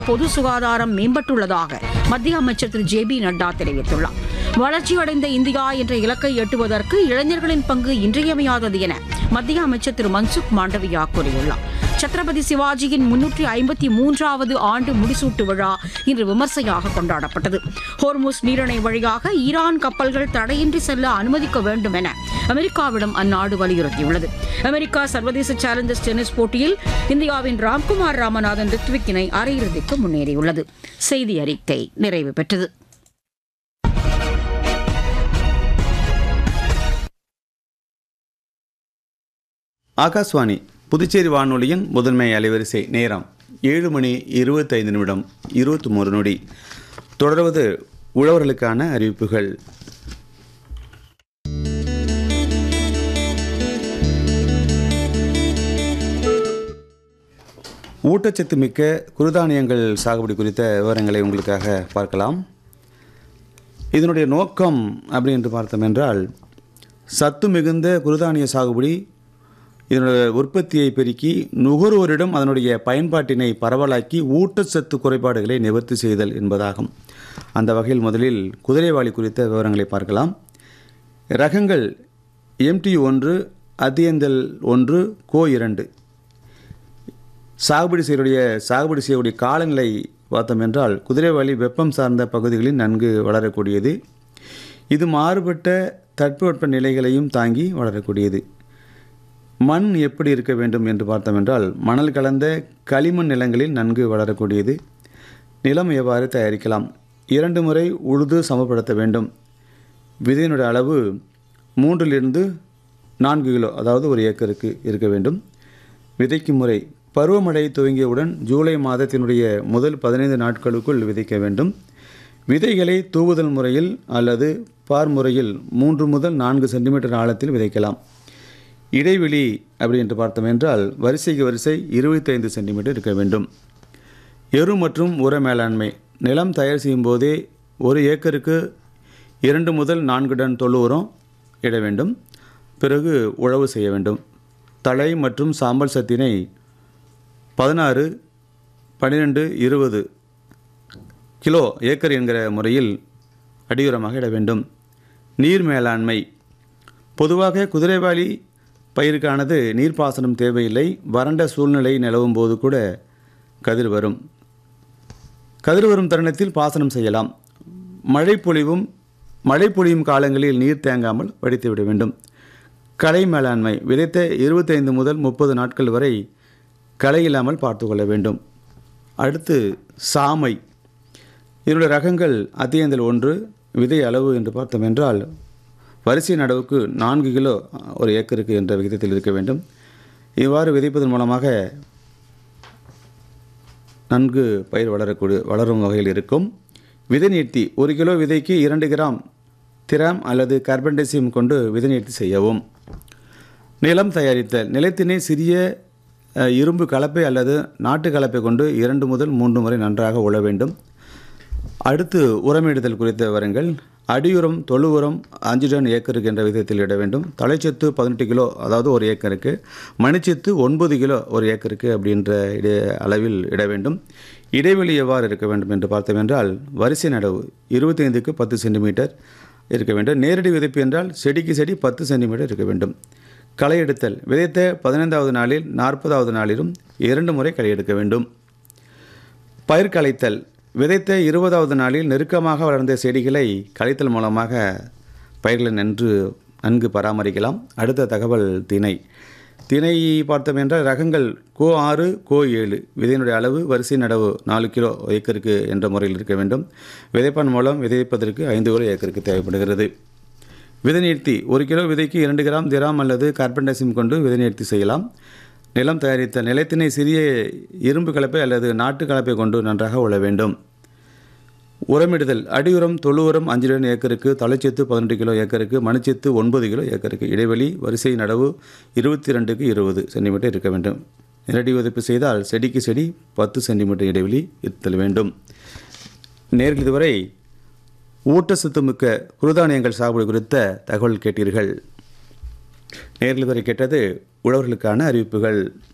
பொது சுகாதாரம் மேம்பட்டுள்ளதாக மத்திய அமைச்சர் திரு ஜே பி நட்டா தெரிவித்துள்ளார் வளர்ச்சியடைந்த இந்தியா என்ற இலக்கை எட்டுவதற்கு இளைஞர்களின் பங்கு இன்றியமையாதது என மத்திய அமைச்சர் திரு மன்சுக் மாண்டவியா கூறியுள்ளார் சத்ரபதி சிவாஜியின் முன்னூற்றி ஐம்பத்தி மூன்றாவது ஆண்டு முடிசூட்டு விழா இன்று விமர்சையாக கொண்டாடப்பட்டது ஹோர்முஸ் நீரிணை வழியாக ஈரான் கப்பல்கள் தடையின்றி செல்ல அனுமதிக்க வேண்டும் என அமெரிக்காவிடம் அந்நாடு வலியுறுத்தியுள்ளது அமெரிக்கா சர்வதேச சேலஞ்சர்ஸ் டென்னிஸ் போட்டியில் இந்தியாவின் ராம்குமார் ராமநாதன் ரித்விக் இணை அரையிறுதிக்கு முன்னேறியுள்ளது செய்தி அறிக்கை நிறைவு பெற்றது ஆகாஷ்வாணி புதுச்சேரி வானொலியின் முதன்மை அலைவரிசை நேரம் ஏழு மணி இருபத்தைந்து நிமிடம் இருபத்தி மூணு நொடி தொடர்வது உழவர்களுக்கான அறிவிப்புகள் ஊட்டச்சத்து மிக்க குருதானியங்கள் சாகுபடி குறித்த விவரங்களை உங்களுக்காக பார்க்கலாம் இதனுடைய நோக்கம் அப்படி என்று பார்த்தோம் என்றால் சத்து மிகுந்த குருதானிய சாகுபடி இதனுடைய உற்பத்தியை பெருக்கி நுகர்வோரிடம் அதனுடைய பயன்பாட்டினை பரவலாக்கி ஊட்டச்சத்து குறைபாடுகளை நிவர்த்தி செய்தல் என்பதாகும் அந்த வகையில் முதலில் குதிரைவாளி குறித்த விவரங்களை பார்க்கலாம் ரகங்கள் எம்டி ஒன்று அத்தியந்தல் ஒன்று கோ இரண்டு சாகுபடி செய்யக்கூடிய சாகுபடி செய்யக்கூடிய காலநிலை பார்த்தோம் என்றால் குதிரைவாலி வெப்பம் சார்ந்த பகுதிகளில் நன்கு வளரக்கூடியது இது மாறுபட்ட தட்பவெப்ப நிலைகளையும் தாங்கி வளரக்கூடியது மண் எப்படி இருக்க வேண்டும் என்று பார்த்தோம் என்றால் மணல் கலந்த களிமண் நிலங்களில் நன்கு வளரக்கூடியது நிலம் எவ்வாறு தயாரிக்கலாம் இரண்டு முறை உழுது சமப்படுத்த வேண்டும் விதையினுடைய அளவு மூன்றிலிருந்து நான்கு கிலோ அதாவது ஒரு ஏக்கருக்கு இருக்க வேண்டும் விதைக்கும் முறை பருவமழை துவங்கியவுடன் ஜூலை மாதத்தினுடைய முதல் பதினைந்து நாட்களுக்குள் விதைக்க வேண்டும் விதைகளை தூவுதல் முறையில் அல்லது பார் முறையில் மூன்று முதல் நான்கு சென்டிமீட்டர் ஆழத்தில் விதைக்கலாம் இடைவெளி அப்படி என்று பார்த்தோம் என்றால் வரிசைக்கு வரிசை இருபத்தைந்து சென்டிமீட்டர் இருக்க வேண்டும் எரு மற்றும் உர மேலாண்மை நிலம் தயார் செய்யும் போதே ஒரு ஏக்கருக்கு இரண்டு முதல் நான்கு டன் தொழு உரம் இட வேண்டும் பிறகு உழவு செய்ய வேண்டும் தழை மற்றும் சாம்பல் சத்தினை பதினாறு பன்னிரெண்டு இருபது கிலோ ஏக்கர் என்கிற முறையில் அடியுரமாக இட வேண்டும் நீர் மேலாண்மை பொதுவாக குதிரைவாலி பயிருக்கானது நீர்ப்பாசனம் தேவையில்லை வறண்ட சூழ்நிலை நிலவும் போது கூட கதிர் வரும் கதிர் வரும் தருணத்தில் பாசனம் செய்யலாம் மழை பொழிவும் மழை பொழியும் காலங்களில் நீர் தேங்காமல் வடித்து விட வேண்டும் களை மேலாண்மை விதைத்த இருபத்தைந்து முதல் முப்பது நாட்கள் வரை களை இல்லாமல் பார்த்து கொள்ள வேண்டும் அடுத்து சாமை இதனுடைய ரகங்கள் அத்தியந்தல் ஒன்று விதை அளவு என்று பார்த்தோம் என்றால் வரிசை நடவுக்கு நான்கு கிலோ ஒரு ஏக்கருக்கு என்ற விகிதத்தில் இருக்க வேண்டும் இவ்வாறு விதைப்பதன் மூலமாக நன்கு பயிர் வளரக்கூடிய வளரும் வகையில் இருக்கும் விதை நீர்த்தி ஒரு கிலோ விதைக்கு இரண்டு கிராம் திராம் அல்லது கார்பன்டேசியம் கொண்டு விதை நீர்த்தி செய்யவும் நிலம் தயாரித்தல் நிலத்தினை சிறிய அஹ், இரும்பு கலப்பை அல்லது நாட்டு கலப்பை கொண்டு இரண்டு முதல் மூன்று முறை நன்றாக உழ வேண்டும் அடுத்து உரமிடுதல் குறித்த விவரங்கள் அடியுரம் தொழு உரம் அஞ்சு டன் ஏக்கருக்கு என்ற விதத்தில் இட வேண்டும் தலைச்சத்து பதினெட்டு கிலோ அதாவது ஒரு ஏக்கருக்கு மணிச்சத்து ஒன்பது கிலோ ஒரு ஏக்கருக்கு அப்படின்ற இட அளவில் இட வேண்டும் இடைவெளி எவ்வாறு இருக்க வேண்டும் என்று பார்த்தோம் என்றால் வரிசை நடவு இருபத்தைந்துக்கு பத்து சென்டிமீட்டர் இருக்க வேண்டும் நேரடி விதைப்பு என்றால் செடிக்கு செடி பத்து சென்டிமீட்டர் இருக்க வேண்டும் களை எடுத்தல் விதைத்த பதினைந்தாவது நாளில் நாற்பதாவது நாளிலும் இரண்டு முறை களை எடுக்க வேண்டும் பயிர் களைத்தல் விதைத்த இருபதாவது நாளில் நெருக்கமாக வளர்ந்த செடிகளை களைத்தல் மூலமாக பயிர்களை நன்று நன்கு பராமரிக்கலாம் அடுத்த தகவல் திணை திணை பார்த்தோம் என்றால் ரகங்கள் கோ ஆறு கோ ஏழு விதையினுடைய அளவு வரிசை நடவு நாலு கிலோ ஏக்கருக்கு என்ற முறையில் இருக்க வேண்டும் விதைப்பான் மூலம் விதைப்பதற்கு ஐந்து கிலோ ஏக்கருக்கு தேவைப்படுகிறது விதை நீர்த்தி ஒரு கிலோ விதைக்கு இரண்டு கிராம் திராம் அல்லது கார்பன்டாசியம் கொண்டு விதை நீர்த்தி செய்யலாம் நிலம் தயாரித்த நிலத்தினை சிறிய இரும்பு கலப்பை அல்லது நாட்டு கலப்பை கொண்டு நன்றாக உழ வேண்டும் உரமிடுதல் அடியுரம் தொழு உரம் அஞ்சு டன் ஏக்கருக்கு தலைச்சத்து பதினெட்டு கிலோ ஏக்கருக்கு மணிச்சத்து ஒன்பது கிலோ ஏக்கருக்கு இடைவெளி வரிசை நடவு இருபத்தி ரெண்டுக்கு இருபது சென்டிமீட்டர் இருக்க வேண்டும் நேரடி விதைப்பு செய்தால் செடிக்கு செடி பத்து சென்டிமீட்டர் இடைவெளி இருத்தல் வேண்டும் நேர்கள் இதுவரை ஊட்டச்சத்து மிக்க குருதானியங்கள் சாகுபடி குறித்த தகவல் கேட்டீர்கள் நேரில் வரை கேட்டது உழவர்களுக்கான அறிவிப்புகள்